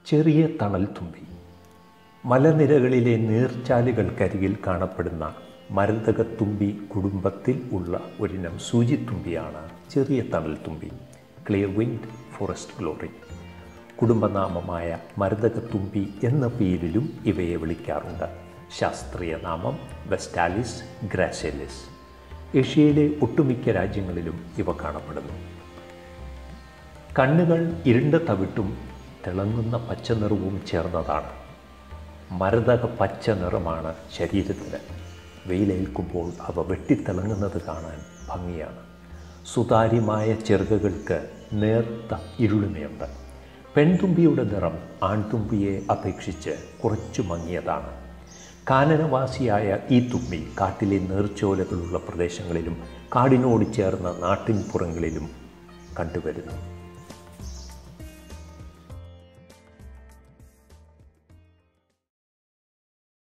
ചെറിയ തണൽ തുമ്പി മലനിരകളിലെ നീർച്ചാലുകൾക്കരികിൽ കാണപ്പെടുന്ന മരതകത്തുമ്പി കുടുംബത്തിൽ ഉള്ള ഒരിനം സൂചിത്തുമ്പിയാണ് ചെറിയ തണൽ തുമ്പി ക്ലിയർ വിൻഡ് ഫോറസ്റ്റ് ഗ്ലോറി കുടുംബനാമമായ മരതകത്തുമ്പി എന്ന പേരിലും ഇവയെ വിളിക്കാറുണ്ട് ശാസ്ത്രീയ നാമം വെസ്റ്റാലിസ് ഗ്രാസെലിസ് ഏഷ്യയിലെ ഒട്ടുമിക്ക രാജ്യങ്ങളിലും ഇവ കാണപ്പെടുന്നു കണ്ണുകൾ ഇരുണ്ട തവിട്ടും തിളങ്ങുന്ന പച്ച നിറവും ചേർന്നതാണ് മരതക പച്ച നിറമാണ് ശരീരത്തിന് വെയിലേൽക്കുമ്പോൾ അവ വെട്ടിത്തിളങ്ങുന്നത് കാണാൻ ഭംഗിയാണ് സുതാര്യമായ ചെറുകകൾക്ക് നേർത്ത ഇരുളിമയുണ്ട് പെൺതുമ്പിയുടെ നിറം ആൺതുമ്പിയെ അപേക്ഷിച്ച് കുറച്ചു മങ്ങിയതാണ് കാനനവാസിയായ ഈ തുമ്പി കാട്ടിലെ നീർച്ചോലകളുള്ള പ്രദേശങ്ങളിലും കാടിനോട് ചേർന്ന നാട്ടിൻപുറങ്ങളിലും കണ്ടുവരുന്നു